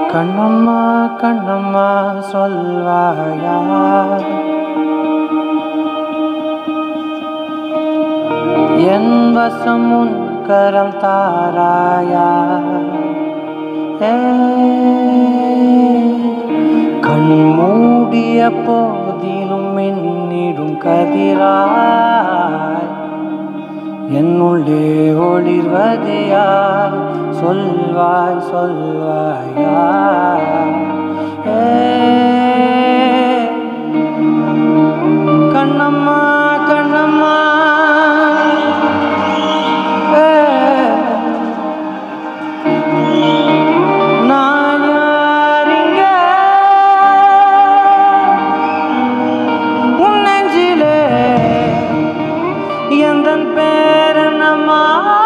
கண்ணம்மா கண்ணம்மா சொல்வாயா என் வசம் உன் கரம் தாராயா ஏ, கண் மூடிய போதிலும் மின்னிடும் கதிராய் என்னுள்ளே ஒளிர்வதையா சொல்வாய் சொல்வாயா ஏ, கண்ணம்மா கண்ணம்மா ஏ, நான் யாரிங்க உன் நெஞ்சிலே எந்தன் பேர் என்னம்மா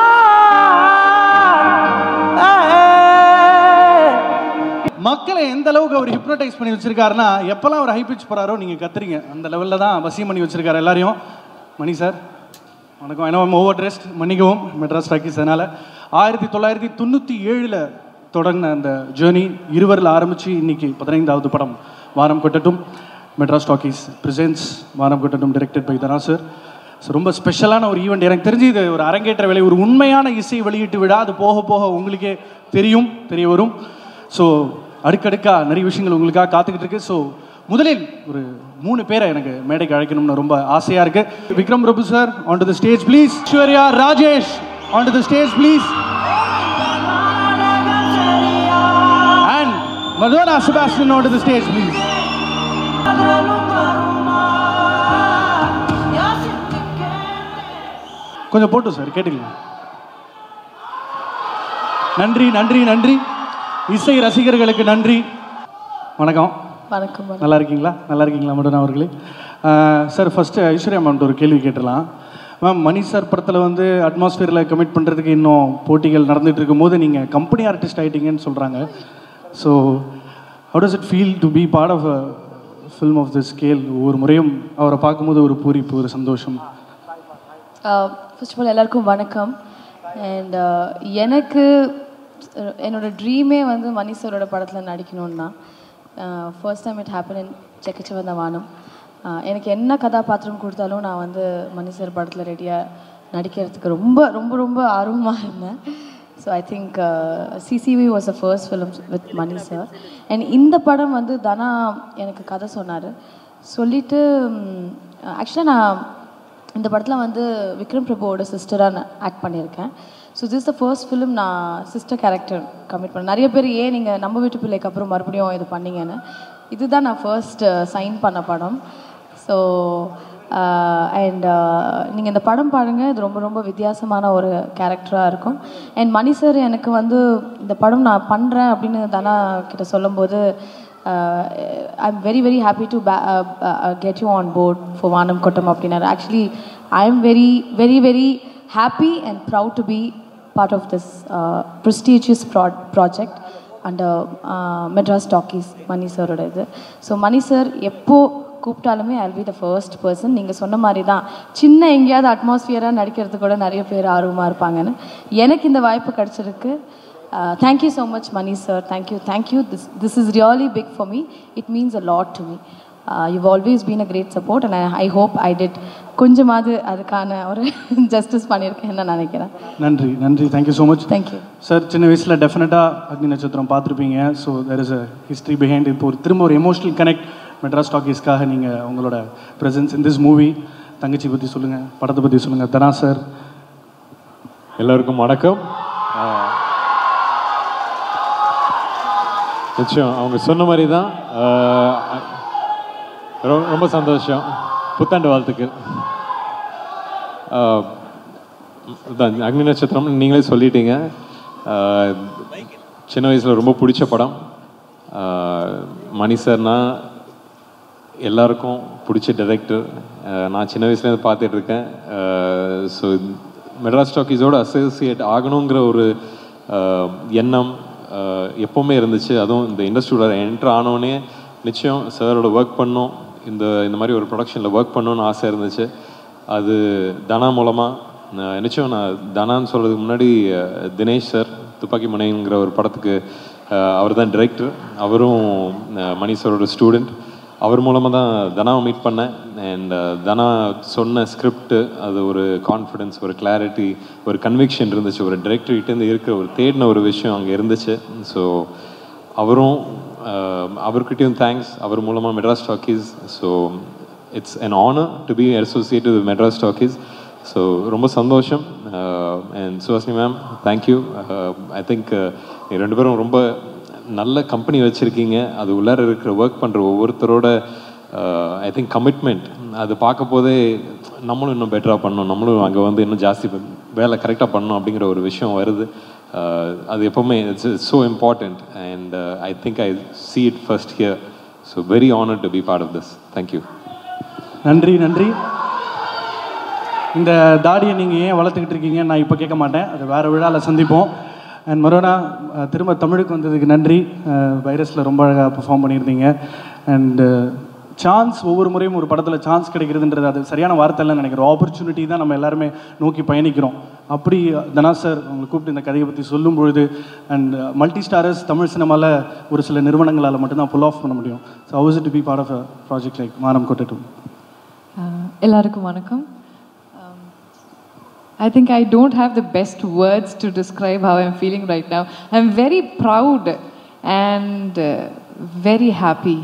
மக்களை எந்த அளவுக்கு அவர் ஹிப்னோடைஸ் பண்ணி வச்சிருக்காருன்னா எப்பெல்லாம் அவர் ஹை பிச் போறாரோ நீங்க கத்துறீங்க அந்த லெவலில் தான் வசியம் பண்ணி வச்சிருக்காரு எல்லாரையும் மணி சார் வணக்கம் ஏன்னா ஓவர் ட்ரெஸ்ட் மன்னிக்கவும் மெட்ராஸ் டாக்கிஸ் அதனால் ஆயிரத்தி தொள்ளாயிரத்தி தொண்ணூற்றி ஏழில் தொடங்கின அந்த ஜேர்னி இருவரில் ஆரம்பித்து இன்னைக்கு பதினைந்தாவது படம் வாரம் கொட்டட்டும் Madras Talkies presents Vaanam Kottattum directed by Dhana sir so ரொம்ப ஸ்பெஷலான ஒரு ஈவெண்ட் எனக்கு தெரிஞ்சு இது ஒரு அரங்கேற்ற வேலை ஒரு உண்மையான இசை வெளியீட்டு விழா அது போக போக உங்களுக்கே தெரியும் தெரிய வரும் ஸோ அடுக்கடுக்கா நிறைய விஷயங்கள் உங்களுக்காக காத்துக்கிட்டு இருக்கு ஸோ முதலில் ஒரு மூணு பேரை எனக்கு மேடைக்கு அழைக்கணும்னு ரொம்ப ஆசையா இருக்கு Vikram Prabhu sir on to the stage please Aishwarya Rajesh on to the stage please and Madonna Sebastian on to the stage please கொஞ்சம் போட்டு சார் கேட்டுக்கலாம் நன்றி நன்றி நன்றி இசை ரசிகர்களுக்கு நன்றி வணக்கம் வணக்கம் வணக்கம். நல்லா இருக்கீங்களா நல்லா இருக்கீங்களா மடன் அவர்களே சார் ஃபஸ்ட்டு ஐஸ்வர்யா மேம்கிட்ட ஒரு கேள்வி கேட்டலாம் மேம் மணி சார் படத்தில் வந்து அட்மாஸ்பியரில் கமிட் பண்ணுறதுக்கு இன்னும் போட்டிகள் நடந்துட்டு இருக்கும்போது நீங்கள் கம்பெனி ஆர்டிஸ்ட் ஆகிட்டீங்கன்னு சொல்கிறாங்க so how does it feel to be part of a film of the scale ஒவ்வொரு முறையும் அவரை பார்க்கும்போது ஒரு பூரிப்பு ஒரு சந்தோஷம் ஃபர்ஸ்ட் ஆஃப் ஆல் எல்லாருக்கும் வணக்கம் அண்ட் எனக்கு அஹ், என்னோட ட்ரீமே வந்து மணி சாரோட படத்தில் நடிக்கணும்னு தான் first time it happen in Chekka Chivantha Vaanam ah, எனக்கு என்ன கதாபாத்திரம் கொடுத்தாலும் நான் வந்து மணி சார் படத்தில் ரெடியாக நடிக்கிறதுக்கு ரொம்ப ரொம்ப ரொம்ப ஆர்வமாக இருந்தேன் so I think CCV was a first film with Mani sir and இந்த படம் வந்து தனா எனக்கு கதை சொன்னார் சொல்லிட்டு ஆக்சுவலாக நான் இந்த படத்தில் வந்து விக்ரம் பிரபுவோட சிஸ்டராக நான் ஆக்ட் பண்ணியிருக்கேன் so this the first film நான் சிஸ்டர் கேரக்டர் கமிட் பண்ணேன் நிறைய பேர் ஏன் நீங்கள் நம்ம வீட்டு பிள்ளைக்கு அப்புறம் மறுபடியும் இது பண்ணீங்கன்னு இதுதான் நான் ஃபர்ஸ்ட் சைன் பண்ண படம் ஸோ அண்ட் நீங்கள் இந்த படம் பாருங்கள் இது ரொம்ப ரொம்ப வித்தியாசமான ஒரு கேரக்டராக இருக்கும் அண்ட் மணி சார் எனக்கு வந்து இந்த படம் நான் பண்ணுறேன் அப்படின்னு தனா கிட்ட சொல்லும்போது I am very very happy to get you on board for Vaanam Kottattum அப்படின்னாரு actually I am very very very happy and proud to be part of this prestigious ப்ரா project under Madras Talkies Mani சாரோட இது ஸோ மணி சார் எப்போ கூப்பிட்டாலுமே I be the first person நீங்கள் சொன்ன மாதிரி தான் சின்ன எங்கேயாவது அட்மாஸ்பியராக நடிக்கிறது கூட நிறைய பேர் ஆர்வமாக இருப்பாங்கன்னு எனக்கு இந்த வாய்ப்பு கிடச்சிருக்கு thank you so much Mani sir thank you thank you this this is really big for me it means a lot to me you always been a great support and I hope I did கொஞ்சமாவது அதுக்கான ஒரு ஜஸ்டிஸ் பண்ணியிருக்கேன்னு நான் நினைக்கிறேன் நன்றி நன்றி thank you so much thank you sir சின்ன வயசில் டெஃபினட்டாக அக்னி நட்சத்திரம் பார்த்துருப்பீங்க so there is a history behind இப்போ ஒரு திரும்ப ஒரு எமோஷனல் கனெக்ட் மெட்ராஸ் டாக்கீஸ்க்காக நீங்கள் உங்களோட ப்ரெசன்ஸ் இன் திஸ் மூவி தங்கச்சி பற்றி சொல்லுங்கள் படத்தை பற்றி சொல்லுங்கள் தனா சார் எல்லாருக்கும் வணக்கம் ஆஹ், நிச்சயம் அவங்க சொன்ன மாதிரி தான் ஆஹ், ரொ- ரொம்ப சந்தோஷம் புத்தாண்டு வாழ்த்துக்கள் ஆஹ், இதான் அக்னி நட்சத்திரம் நீங்களே சொல்லிட்டீங்க ஆஹ், சின்ன வயசில் ரொம்ப பிடிச்ச படம் ஆஹ், மணி சார்னா எல்லாருக்கும் பிடிச்ச டைரக்டர் நான் சின்ன வயசுலேருந்து பார்த்துட்டு இருக்கேன் ஸோ மெட்ராஸ் டாக்கீஸோட அசோசியேட் ஆகணுங்கிற ஒரு அஹ், எண்ணம் அஹ், எப்போவுமே இருந்துச்சு அதுவும் இந்த இண்டஸ்ட்ரியோட என்ட்ரு ஆனோடனே நிச்சயம் சாரோட ஒர்க் பண்ணோம் இந்த இந்த மாதிரி ஒரு ப்ரொடக்ஷனில் ஒர்க் பண்ணணும்னு ஆசை இருந்துச்சு அது தனா மூலமாக நிச்சயம் நான் தனான்னு சொல்கிறதுக்கு முன்னாடி அஹ், தினேஷ் சார் துப்பாக்கி முனைங்கிற ஒரு படத்துக்கு அவர் தான் டிரெக்டர் அவரும் அஹ், மணி சாரோட ஸ்டூடெண்ட் அவர் மூலமாக தான் தனாவை மீட் பண்ணேன் அண்ட் தனா சொன்ன ஸ்கிரிப்ட் அது ஒரு கான்ஃபிடென்ஸ் ஒரு கிளாரிட்டி ஒரு கன்விக்ஷன் இருந்துச்சு ஒரு டிரெக்டர்கிட்டேருந்து இருக்கிற ஒரு தேடின ஒரு விஷயம் அங்கே இருந்துச்சு ஸோ அவரும் அஹ், அவர்கிட்டயும் தேங்க்ஸ் அவர் மூலமாக Madras Talkies so it's an honor to be associated with Madras Talkies so ரொம்ப சந்தோஷம் and Suhasini ma'am thank you I think ரெண்டு பேரும் ரொம்ப நல்ல கம்பெனி வச்சுருக்கீங்க அது உள்ளார இருக்கிற ஒர்க் பண்ணுற ஒவ்வொருத்தரோட ஐ திங்க் கமிட்மெண்ட் அது பார்க்க போதே நம்மளும் இன்னும் பெட்டராக பண்ணணும் நம்மளும் அங்கே வந்து இன்னும் ஜாஸ்தி பண்- வேலை கரெக்டாக பண்ணணும் அப்படிங்கிற ஒரு விஷயம் வருது Uh, அது எப்போவுமே it's so important and I think I see it first here so very honored to be part of this thank you நன்றி நன்றி இந்த தாடியை நீங்கள் ஏன் வளர்த்துக்கிட்டு இருக்கீங்க நான் இப்போ கேட்க மாட்டேன் அது வேறு விழாவில் சந்திப்போம் அண்ட் மறுபடியும் அஹ், திரும்ப தமிழுக்கு வந்ததுக்கு நன்றி வைரஸில் ரொம்ப அழகாக பெர்ஃபார்ம் பண்ணியிருந்தீங்க அண்டு சான்ஸ் ஒவ்வொரு முறையும் ஒரு படத்தில் சான்ஸ் கிடைக்கிறதுன்றது அது சரியான வார்த்தை இல்லைன்னு நினைக்கிறோம் ஆப்பர்ச்சுனிட்டி தான் நம்ம எல்லாருமே நோக்கி பயணிக்கிறோம் அப்படி தனா சார் உங்களை கூப்பிட்டு இந்த கதையை பற்றி சொல்லும் பொழுது அண்ட் மல்டி ஸ்டாரர்ஸ் தமிழ் சினிமாவில் ஒரு சில நிறுவனங்களால் மட்டும்தான் புல் ஆஃப் பண்ண முடியும் so how's it to be part of a project like Vaanam Kottattum Uh, எல்லாருக்கும் வணக்கம் I think I don't have the best words to describe how I'm feeling right now I am very proud and very happy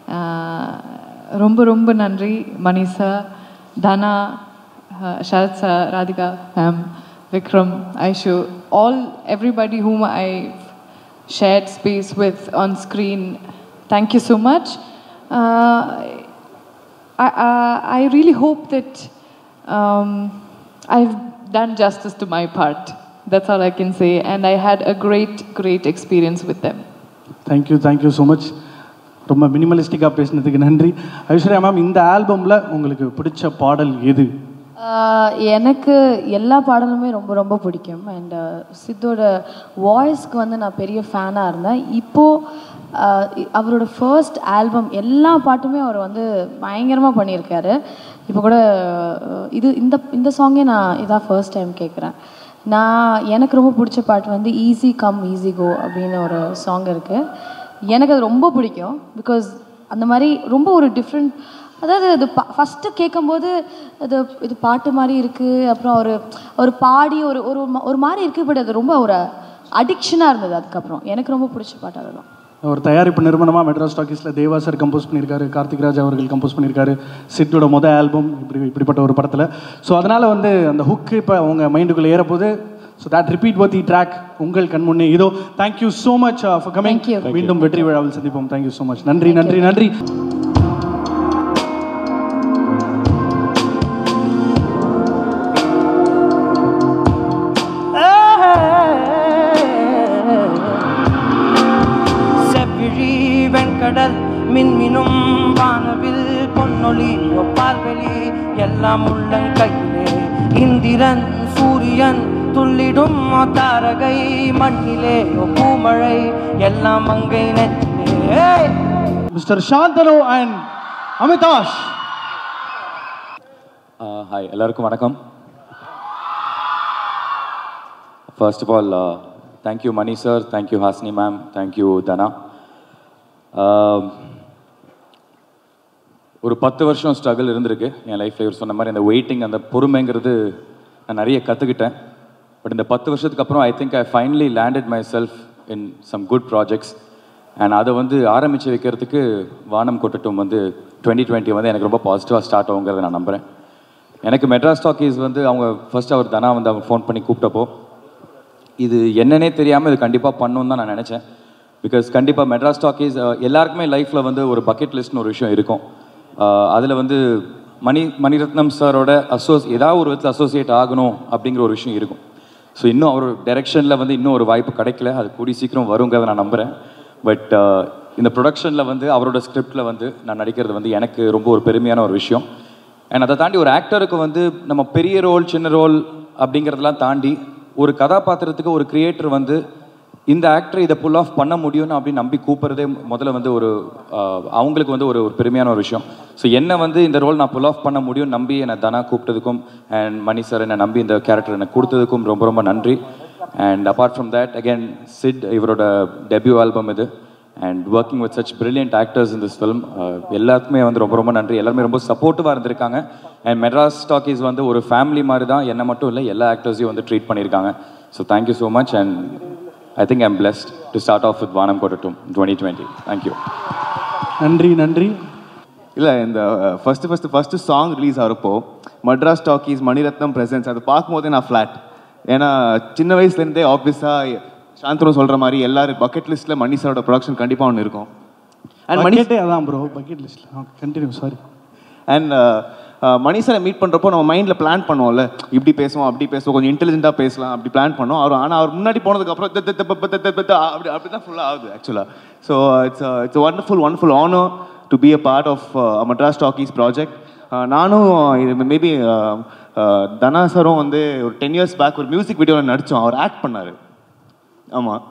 ரொம்ப ரொம்ப நன்றி Mani sir Dhana Sarath sir Radhika ma'am Vikram Aishu all everybody whom I shared space with on screen. Thank you so much. Uh, I, uh, I really hope that um, I've done justice to my part. That's all I can say. And I had a great, great experience with them. Thank you thank you so much ரொம்ப மினிமலிஸ்டிக்காக பேசினதுக்கு நன்றி Aishwarya ma'am இந்த ஆல்பமில் உங்களுக்கு பிடிச்ச பாடல் எது ஆஹ் எனக்கு எல்லா பாடலுமே ரொம்ப ரொம்ப பிடிக்கும் அண்ட் சித்தோட வாய்ஸ்க்கு வந்து நான் பெரிய ஃபேனாக இருந்தேன் இப்போது அவரோட ஃபர்ஸ்ட் ஆல்பம் எல்லா பாட்டுமே அவர் வந்து பயங்கரமாக பண்ணியிருக்காரு இப்போ கூட அஹ், இது இந்த இந்த சாங்கே நான் இதான் ஃபர்ஸ்ட் டைம் கேட்குறேன் நான் எனக்கு ரொம்ப பிடிச்ச பாட்டு வந்து ஈஸி கம் ஈஸி கோ அப்படின்னு ஒரு சாங் இருக்குது எனக்கு அது ரொம்ப பிடிக்கும் பிகாஸ் அந்த மாதிரி ரொம்ப ஒரு டிஃப்ரெண்ட் அதாவது அது ஃபஸ்ட்டு கேட்கும்போது அது இது பாட்டு மாதிரி இருக்குது அப்புறம் ஒரு ஒரு பாடி ஒரு ஒரு ம- ஒரு மாதிரி இருக்குது பட் அது ரொம்ப ஒரு அடிக்ஷனாக இருந்தது அதுக்கப்புறம் எனக்கு ரொம்ப பிடிச்ச பாட்டு அதுதான் ஒரு தயாரிப்பு நிறுவனமாக மெட்ராஸ் டாக்கீஸில் தேவா சார் கம்போஸ் பண்ணியிருக்காரு கார்த்திக் ராஜ் அவர்கள் கம்போஸ் பண்ணியிருக்காரு சிட்டோட மொதல் ஆல்பம் இப்படி இப்படிப்பட்ட ஒரு படத்தில் ஸோ அதனால் வந்து அந்த ஹுக்கு இப்போ உங்கள் மைண்டுக்குள்ளே ஏறப்போது ஸோ தட் ரிப்பீட் வத்தி ட்ராக் உங்கள் கண் முன்னே இதோ thank you so much for coming Thank you. மீண்டும் வெற்றி விழாவில் சந்திப்போம் தேங்க்யூ ஸோ மச் நன்றி நன்றி நன்றி செவ்விழி வெண்கடல் மின்மினும் வானவில் பொன்னொளி ஒப்பால்வெளி எல்லாம் உள்ளங்கையிலே இந்திரன் சூரியன் துள்ளிடும் தாரகை மண்ணிலே பூமழை எல்லாம் மங்கை நெஞ்சிலே mister Shanthanu and Amitash hi எல்லாருக்கும் வணக்கம் first of all thank you Mani sir thank you Hasini ma'am thank you Dhana ஒரு பத்து வருஷம் ஸ்ட்ரகிள் இருந்திருக்கு என் லைஃப்பில் இவர் சொன்ன மாதிரி அந்த வெயிட்டிங் அந்த பொறுமைங்கிறது நான் நிறைய கற்றுக்கிட்டேன் பட் இந்த பத்து வருஷத்துக்கு அப்புறம் I think I finally landed myself in some good projects and அதை வந்து ஆரம்பித்து வைக்கிறதுக்கு வானம் கொட்டட்டும் வந்து டுவெண்ட்டி டுவெண்ட்டி வந்து எனக்கு ரொம்ப பாசிட்டிவாக ஸ்டார்ட் ஆகுங்கிறத நான் நம்புகிறேன் எனக்கு மெட்ராஸ் டாக்கீஸ் வந்து அவங்க ஃபர்ஸ்ட் அவர் தனா வந்து அவங்க ஃபோன் பண்ணி கூப்பிட்டப்போ இது என்னன்னே தெரியாமல் இது கண்டிப்பாக பண்ணணும்னு தான் நான் நினச்சேன் பிகாஸ் கண்டிப்பாக மெட்ராஸ் டாக்கீஸ் எல்லாருக்குமே லைஃப்பில் வந்து ஒரு பக்கெட் லிஸ்ட்னு ஒரு விஷயம் இருக்கும் அதில் வந்து மணி மணிரத்னம் சாரோட அசோஸ் ஏதாவது ஒரு விதத்தில் அசோசியேட் ஆகணும் அப்படிங்கிற ஒரு விஷயம் இருக்கும் ஸோ இன்னும் அவர் டைரெக்ஷனில் வந்து இன்னும் ஒரு வாய்ப்பு கிடைக்கல அது கூடி சீக்கிரம் வருங்கிறத நான் நம்புகிறேன் பட் இந்த ப்ரொடக்ஷனில் வந்து அவரோட ஸ்கிரிப்டில் வந்து நான் நடிக்கிறது வந்து எனக்கு ரொம்ப ஒரு பெருமையான ஒரு விஷயம் அண்ட் அதை தாண்டி ஒரு ஆக்டருக்கு வந்து நம்ம பெரிய ரோல் சின்ன ரோல் அப்படிங்கிறதெல்லாம் தாண்டி ஒரு கதாபாத்திரத்துக்கு ஒரு கிரியேட்டர் வந்து இந்த ஆக்டர் இதை புல் ஆஃப் பண்ண முடியும்னு அப்படின்னு நம்பி கூப்பிட்றதே முதல்ல வந்து ஒரு ஆஹ், அவங்களுக்கு வந்து ஒரு ஒரு பெருமையான ஒரு விஷயம் ஸோ என்ன வந்து இந்த ரோல் நான் புல் ஆஃப் பண்ண முடியும் நம்பி என்னை தனா கூப்பிட்டதுக்கும் அண்ட் மணி சார் என்னை நம்பி இந்த கேரக்டர் எனக்கு கொடுத்ததுக்கும் ரொம்ப ரொம்ப நன்றி and apart from that again Sid இவரோட டெபியூ ஆல்பம் இது and working with such brilliant actors in this film எல்லாருக்குமே வந்து ரொம்ப ரொம்ப நன்றி எல்லாருமே ரொம்ப சப்போர்ட்டிவாக இருந்திருக்காங்க அண்ட் மெட்ராஸ் டாக்கீஸ் வந்து ஒரு ஃபேமிலி மாதிரி தான் என்ன மட்டும் இல்லை எல்லா ஆக்டர்ஸையும் வந்து ட்ரீட் பண்ணியிருக்காங்க so thank you so much and I think I'm blessed to start off with Vaanam Kottattum twenty twenty thank you நன்றி நன்றி இல்லை இந்த first first first song release ஆகிறப்போ மட்ராஸ் டாக்கீஸ் மணிரத்னம் பிரசன்ஸ் அதை பார்க்கும்போதே நான் ஃப்ளாட் ஏன்னா சின்ன வயசுலேருந்தே ஆப்வியஸாக சாந்தனு சொல்கிற மாதிரி எல்லாரும் பக்கெட் லிஸ்ட்டில் மணி சாரோட ப்ரொடக்ஷன் கண்டிப்பாக ஒன்று இருக்கும் அண்ட் மணி பக்கெட்டே அதான் ப்ரோ பக்கெட் லிஸ்ட்டில் கண்டினியூ சாரி அண்ட் மணி சாரை மீட் பண்ணுறப்போ நம்ம மைண்டில் பிளான் பண்ணுவோம்ல இப்படி பேசுவோம் அப்படி பேசுவோம் கொஞ்சம் இன்டெலிஜென்ட்டாக பேசலாம் அப்படி பிளான் பண்ணோம் அவர் ஆனால் அவர் முன்னாடி போனதுக்கப்புறம் த- த- த- ப- த- த- த- த- அப்படி அப்படி தான் ஃபுல்லாக ஆகுது ஆக்சுவலாக so it's it's wonderful wonderful honour to be a part of Madras Talkies project நானும் இது மேபி தனா சாரும் வந்து ஒரு டென் இயர்ஸ் பேக் ஒரு மியூசிக் வீடியோவில் நடித்தோம் அவர் ஆக்ட் பண்ணார் ஆமாம்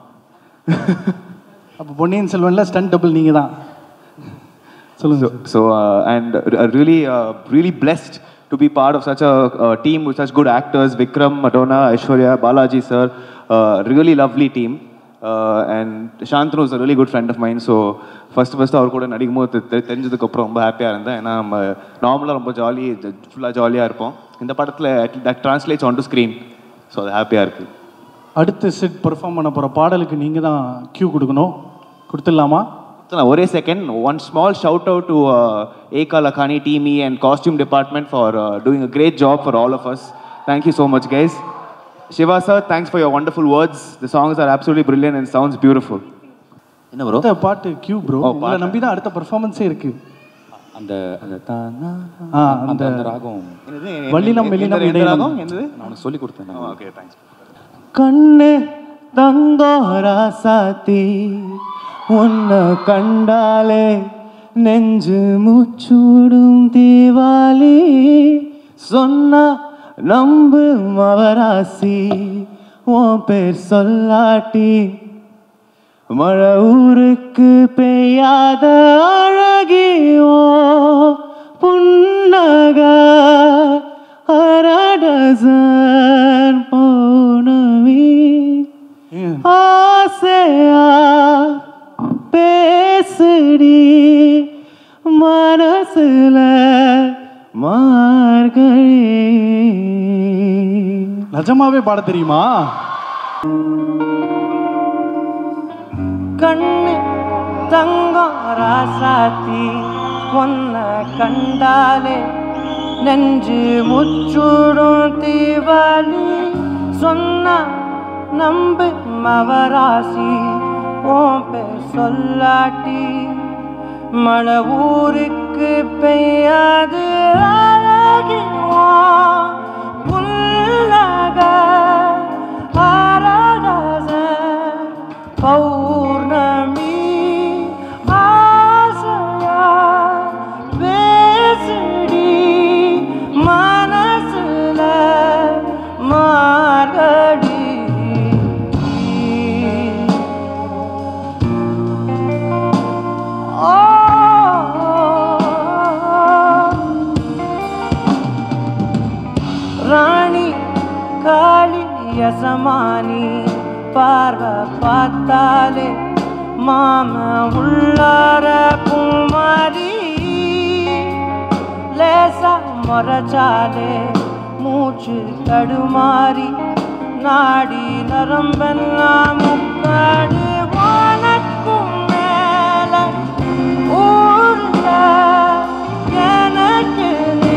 அப்போ பொன்னியின் செல்வனில் ஸ்டண்ட் டபுள் நீங்கள் தான் சொல்லுங்க So, uh, and uh, really, uh, really blessed to be part of such a uh, team with such good actors Vikram, Madonna, Aishwarya, Balaji sir. Uh, really lovely team. Uh, and Shantanu is a really good friend of mine. So, first first அவர் கூட நடிக்கும் போது தெ- தெ- தெரிஞ்சதுக்கப்புறம் ரொம்ப ஹாப்பியாக இருந்தேன் ஏன்னா நம்ம நார்மலாக ரொம்ப ஜாலி ஃபுல்லாக ஜாலியாக இருப்போம் இந்த படத்தில் that translates on to screen so அது ஹாப்பியாக இருக்குது அடுத்து செட் பெர்ஃபார்ம் பண்ண போகிற பாடலுக்கு நீங்கள் தான் கியூ கொடுக்கணும் கொடுத்துடலாமா ஒரே second one small shout out to Eka Lakhani team and costume department for doing a great job for all of us thank you so much guys Siva sir thanks for your wonderful words the songs are absolutely brilliant and sounds beautiful என்ன bro அடுத்த பாட்டு Q bro உங்களை நம்பி தான் அடுத்த பெர்ஃபார்மன்ஸே இருக்கு அந்த அந்த தானா ஆ அந்த அந்த அந்த ராகம் வள்ளினம் மெல்லினம் இடையினம் என்னது நான் உனக்கு சொல்லி கொடுத்தேன் ஓகே தேங்க்ஸ் கண்ணு தங்கோரா சாத்தி உன்னை கண்டாலே நெஞ்சு மூச்சூடும் தீவாளி சொன்னா நம்பு மவராசி உன் பேர் சொல்லாட்டி மழை ஊருக்கு பெய்யாத அழகியோ புன்னக அரடசன் போனவி ஆசையா பேசுடி மனசுல மார்கழி நிஜமாவே பாட தெரியுமா கண்ணு தங்கம் ராசாத்தி ஒன்ன கண்டாலே நெஞ்சு முச்சுடும் தீவாளி சொன்னா நம்பு மவராசி ஓம் பேர் சொல்லாட்டி மழை ஊருக்கு பெய்யாது அழகிவா புல்லக ஆராதச பௌர்ணமி ஆசையா பேசுடி மனசுல மார்கடி ராணி காளி யசமானி பார்வை பார்த்தாலே மாம உள்ளார குமாரி லேசா முறைச்சாலே மூச்சு தடுமாறி நாடி நரம்பெல்லாம் முக்காடு வானக்கும் மேல ஊர்ல எனக்கு நீ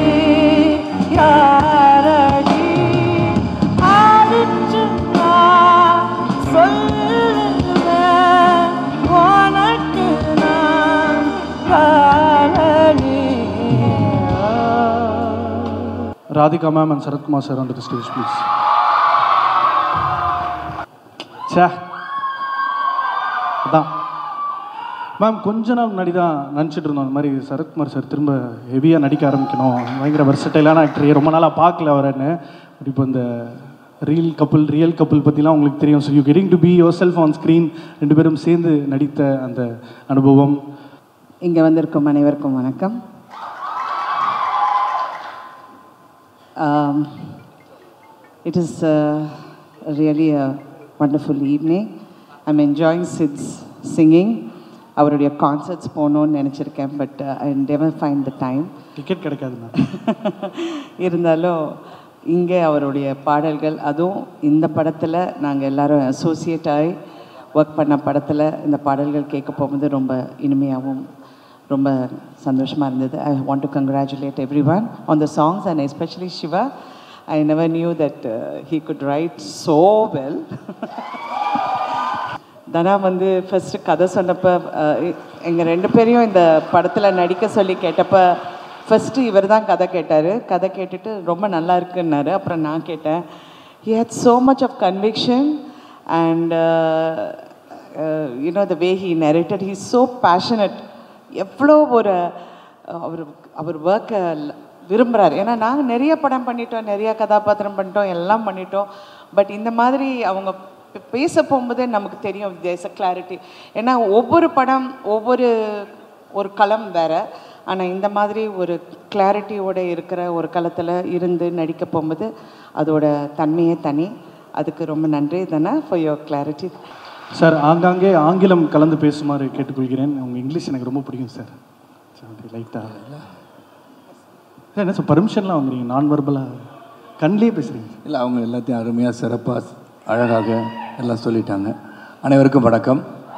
யாரடி அடிச்சு நான் சொல்லுவேன் உனக்கு நான் காரணி Radhika ma'am and Sarathkumar sir அந்த ஸ்டேஜ் ப்ளீஸ் சே அதான் மேம் கொஞ்ச நாள் முன்னாடி தான் நினச்சிட்டு இருந்தோம் அந்த மாதிரி சரத்குமார் சார் திரும்ப ஹெவியாக நடிக்க ஆரம்பிக்கணும் பயங்கர வெர்சடைலான ஆக்டர் ரொம்ப நாளாக பார்க்கல அவரன்னு பட் இப்போ இந்த ரியல் கப்புள் ரியல் கப்புள் பற்றிலாம் உங்களுக்கு தெரியும் so you getting to be yourself on screen ரெண்டு பேரும் சேர்ந்து நடித்த அந்த அனுபவம் இங்கே வந்திருக்கும் அனைவருக்கும் வணக்கம் it is really a wonderful evening I'm enjoying Sid's singing அவருடைய கான்சர்ட்ஸ் போகணுன்னு நினச்சிருக்கேன் but I never find the time ticket கிடைக்காது மேம் இருந்தாலும் இங்கே அவருடைய பாடல்கள் அதுவும் இந்த படத்தில் நாங்கள் எல்லாரும் அசோசியேட் ஆகி ஒர்க் பண்ண படத்தில் இந்த பாடல்கள் கேட்க போகும்போது ரொம்ப இனிமையாகவும் ரொம்ப சந்தோஷமாக இருந்தது I want to congratulate everyone on the songs and especially Siva I never knew that he could write so well Dhana வந்து ஃபஸ்ட்டு கதை சொன்னப்போ எங்கள் ரெண்டு பேரையும் இந்த படத்தில் நடிக்க சொல்லி கேட்டப்ப ஃபஸ்ட்டு இவர் தான் கதை கேட்டார் கதை கேட்டுட்டு ரொம்ப நல்லா இருக்குன்னாரு அப்புறம் நான் கேட்டேன் he had so much of conviction and you know the way he narrated he so passionate எவ்வளோ ஒரு அவர் அவர் ஒர்க்கை விரும்புகிறார் ஏன்னா நாங்கள் நிறைய படம் பண்ணிட்டோம் நிறைய கதாபாத்திரம் பண்ணிட்டோம் எல்லாம் பண்ணிட்டோம் பட் இந்த மாதிரி அவங்க பே- பேச போகும்போதே நமக்கு தெரியும் தேச கிளாரிட்டி ஏன்னா ஒவ்வொரு படம் ஒவ்வொரு ஒரு களம் வேற ஆனால் இந்த மாதிரி ஒரு கிளாரிட்டியோட இருக்கிற ஒரு களத்தில் இருந்து நடிக்க போகும்போது அதோட தன்மையே தனி அதுக்கு ரொம்ப நன்றி தானே ஃபார் யுவர் கிளாரிட்டி சார் ஆங்காங்கே ஆங்கிலம் கலந்து பேசுமாறு கேட்டுக்கொள்கிறேன் உங்கள் இங்கிலீஷ் எனக்கு ரொம்ப பிடிக்கும் சார் லைட்டாக சார் என்ன சார் பர்மிஷன்லாம் வாங்குறீங்க நான் வர்பலாக கண்ணிலே பேசுகிறீங்க இல்லை அவங்க எல்லாத்தையும் அருமையாக சிறப்பாக அழகாக எல்லாம் சொல்லிட்டாங்க அனைவருக்கும் வணக்கம்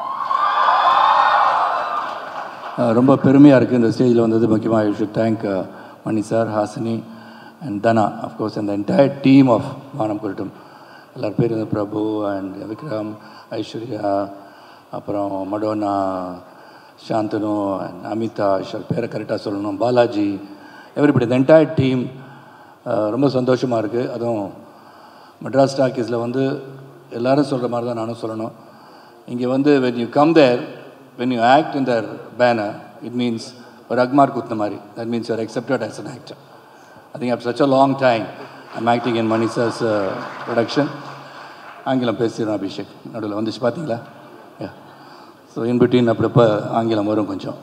அஹ் ரொம்ப பெருமையாக இருக்குது இந்த ஸ்டேஜில் வந்தது முக்கியமாக you should thank Mani sir Hasini and Dhana of course அந்த entire team of Vaanam Kottattum எல்லார் பேர் வந்து பிரபு அண்ட் விக்ரம் ஐஸ்வர்யா அப்புறம் மடோனா சாந்தனு அண்ட் அமிதா ஈஸ்வர் பேரை கரெக்டாக சொல்லணும் Balaji everybody the entire team ரொம்ப சந்தோஷமாக இருக்குது அதுவும் மெட்ராஸ் டாக்கீஸில் வந்து எல்லாரும் சொல்கிற மாதிரி தான் நானும் சொல்லணும் இங்கே வந்து when you come there when you act in their banner it means ஒரு அக்மார் குத்துன மாதிரி that means you're accepted as an actor I think after such a long time I'm acting in Mani sir's uh, production ஆங்கிலம் பேசிடுறோம் அபிஷேக் நடுவில் வந்துச்சு பார்த்தீங்களா yeah so in between அப்பப்போ ஆங்கிலம் வரும் கொஞ்சம்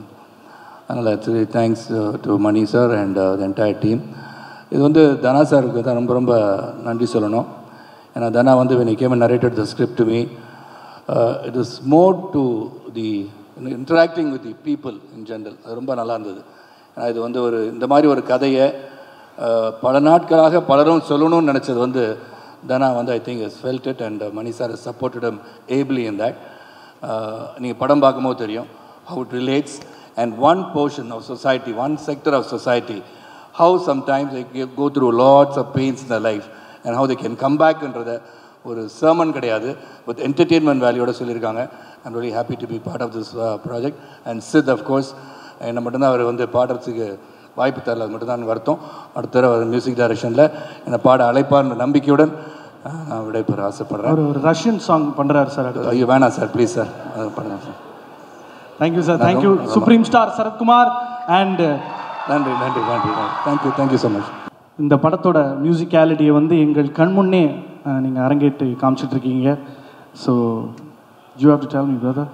அதனால் thanks to Mani sir and the entire team இது வந்து தனா சாருக்கு தான் ரொம்ப ரொம்ப நன்றி சொல்லணும் ஏன்னா தனா வந்து when he came and narrated the script to me uh, it is more to the interacting with the people in general அது ரொம்ப நல்லா இருந்தது ஏன்னா இது வந்து ஒரு இந்த மாதிரி ஒரு கதையை uh, பல நாட்களாக பலரும் சொல்லணும்னு நினச்சது வந்து தனா வந்து I think is felt it and Mani sir supported him ably in that நீங்கள் படம் பார்க்கும்போது தெரியும் how it relates and one portion of society one sector of society how sometimes they ge- go through lots of pains in their life and how they can come back என்றத ஒரு sermon கிடையாது but entertainment வேல்யூட சொல்லியிருக்காங்க I'm really happy to be part of this uh, project and Sid of course என்னை மட்டும்தான் அவர் வந்து பாடுறதுக்கு வாய்ப்பு தரல அது மட்டும்தான் வருத்தம் அடுத்த தடவை மியூசிக் டைரக்ஷனில் என்னை பாட அழைப்பார்ன்ற நம்பிக்கையுடன் அஹ், நான் விடைபெற ஆசைப்படுறேன் அவர் ஒரு ரஷ்யன் சாங் பண்ணுறாரு சார் அடுத்து ஐயோ வேணாம் சார் ப்ளீஸ் சார் பண்ணுங்க sir thank you sir thank you supreme star Sarathkumar and நன்றி நன்றி நன்றி தேங்க்யூ தேங்க்யூ ஸோ மச் இந்த படத்தோட மியூசிக்காலிட்டியை வந்து எங்கள் கண் முன்னே நீங்கள் அரங்கேட்டு காமிச்சிட்டு இருக்கீங்க so you have to tell me brother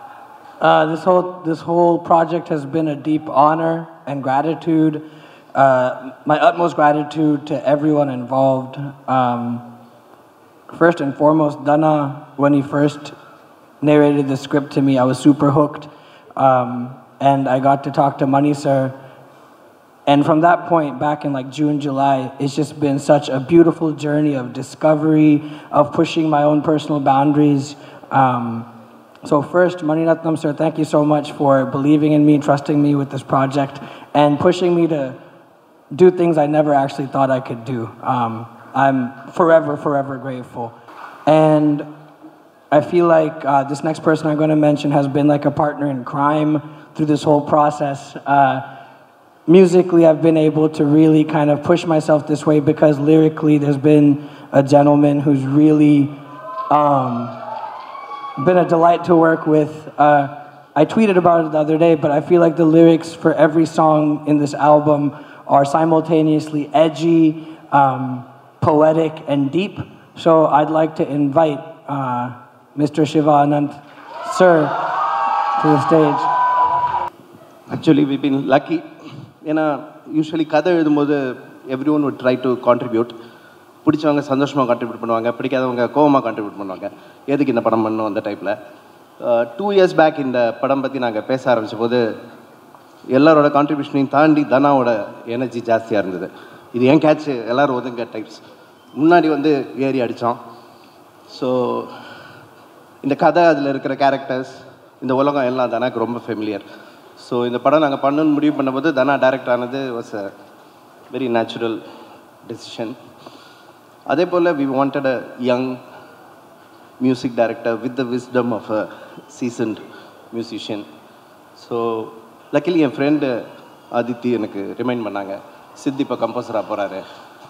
Uh, this whole this whole project has been a deep honor and gratitude. Uh, my utmost gratitude to everyone involved. Um, first and foremost, Dana, when he first narrated the script to me, I was super hooked, um, and I got to talk to Money Sir. And from that point, back in like June, July, it's just been such a beautiful journey of discovery, of pushing my own personal boundaries. Um, so first, Maniratnam sir, thank you so much for believing in me, trusting me with this project, and pushing me to do things I never actually thought I could do. Um, I'm forever, forever grateful. And I feel like uh, this next person I'm going to mention has been like a partner in crime through this whole process. Uh, musically, I've been able to really kind of push myself this way because lyrically, there's been a gentleman who's really um, been a delight to work with. Uh, I tweeted about it the other day, but I feel like the lyrics for every song in this album are simultaneously edgy, um, poetic, and deep. So I'd like to invite uh, Mr. Shiva Anand, sir, to the stage. Actually we been lucky ஏன்னா usually கதை எழுதும்போது everyone would try to contribute பிடிச்சவங்க சந்தோஷமாக contribute பண்ணுவாங்க பிடிக்காதவங்க கோவமாக contribute பண்ணுவாங்க எதுக்கு இந்த படம் பண்ணணும் அந்த டைப்பில் டூ இயர்ஸ் பேக் இந்த படம் பற்றி நாங்கள் பேச ஆரம்பிச்ச போது எல்லாரோட கான்ட்ரிபியூஷனையும் தாண்டி தனாவோட எனர்ஜி ஜாஸ்தியாக இருந்தது இது ஏன் கேட்ச் எல்லோரும் ஒதுங்க டைப்ஸ் முன்னாடி வந்து ஏறி அடித்தோம் ஸோ இந்த கதை அதில் இருக்கிற கேரக்டர்ஸ் இந்த உலகம் எல்லாம் தனாக்கு ரொம்ப ஃபெமிலியர் ஸோ இந்த படம் நாங்கள் பண்ணணும்னு முடிவு பண்ணும்போது தனா டைரக்ட் ஆனது was a very natural decision அதே போல் we wanted a young music director with the wisdom of a seasoned musician so luckily என் ஃப்ரெண்டு ஆதித்தி எனக்கு ரிமைண்ட் பண்ணாங்க சித் இப்போ கம்போசராக போகிறாரு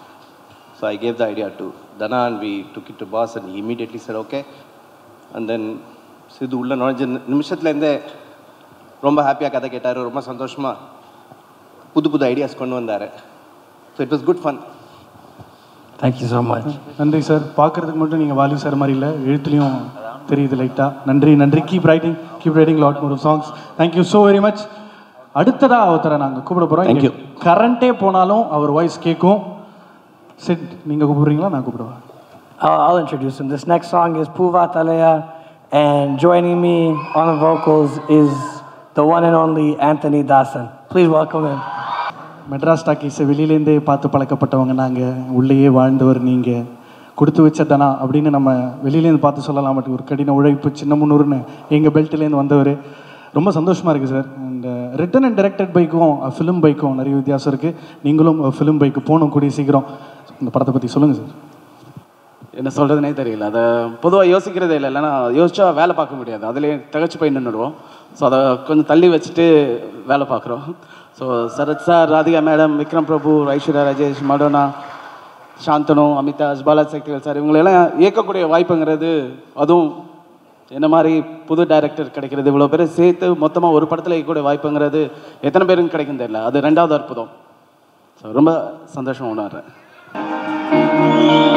so I gave the idea to Dhana and we took it to boss and immediately sir okay and then Siddhu உள்ள நுழைஞ்ச நி- நிமிஷத்துலேருந்தே ரொம்ப ஹாப்பியாக கதை கேட்டார் ரொம்ப சந்தோஷமாக புது புது ஐடியாஸ் கொண்டு வந்தார் so it was good fun thank you so much நன்றி சார் பார்க்கறதுக்கு மட்டும் நீங்கள் வாலி சார் மாதிரி இல்லை எழுத்துலையும் தெரியுது லைட்டாக நன்றி நன்றி keep writing keep writing lot more songs thank you so very much அடுத்ததாக ஒருத்தரை நாங்கள் கூப்பிட Thank you. போகிறோம் கரண்ட்டே போனாலும் அவர் வாய்ஸ் கேட்கும் சிட் நீங்கள் கூப்பிடுறீங்களா நான் கூப்பிடுவேன் I'll, I'll introduce him. This next song is Puva Talaya, and joining me on the vocals is the one and only Anthony Dasan. Please welcome him. Madras டாக்கீஸை வெளியிலேருந்தே பார்த்து பழக்கப்பட்டவங்க நாங்கள் உள்ளேயே வாழ்ந்தவர் நீங்கள் கொடுத்து வச்ச தனா அப்படின்னு நம்ம வெளியிலேருந்து பார்த்து சொல்லலாம் பட் ஒரு கடின உழைப்பு சின்ன முன்னூறுன்னு எங்கள் பெல்ட்லேருந்து வந்தவர் ரொம்ப சந்தோஷமாக இருக்குது sir and written and directed பைக்கும் ஃபிலிம் பைக்கும் நிறைய வித்தியாசம் இருக்குது நீங்களும் ஃபிலிம் பைக்கு போகணும் கூடிய சீக்கிரம் இந்த படத்தை பற்றி சொல்லுங்கள் சார் என்ன சொல்கிறதுனே தெரியல அதை பொதுவாக யோசிக்கிறதே இல்லை இல்லைன்னா யோசிச்சா வேலை பார்க்க முடியாது அதுலேயே திகச்சு போய் நின்றுடுவோம் ஸோ அதை கொஞ்சம் தள்ளி வச்சுட்டு வேலை பார்க்குறோம் so Sarath sir Radhika madam Vikram Prabhu Aishwarya Rajesh Madonna Shanthanu Amitash Balaji Sakthivel sir இவங்களெல்லாம் இயக்கக்கூடிய வாய்ப்புங்கிறது அதுவும் என்ன மாதிரி புது டைரக்டர் கிடைக்கிறது இவ்வளோ பேரை சேர்த்து மொத்தமாக ஒரு படத்தில் இயக்கக்கூடிய வாய்ப்புங்கிறது எத்தனை பேருக்கு கிடைக்கும் தெரியல அது ரெண்டாவது அற்புதம் ஸோ ரொம்ப சந்தோஷம் உணர்றேன்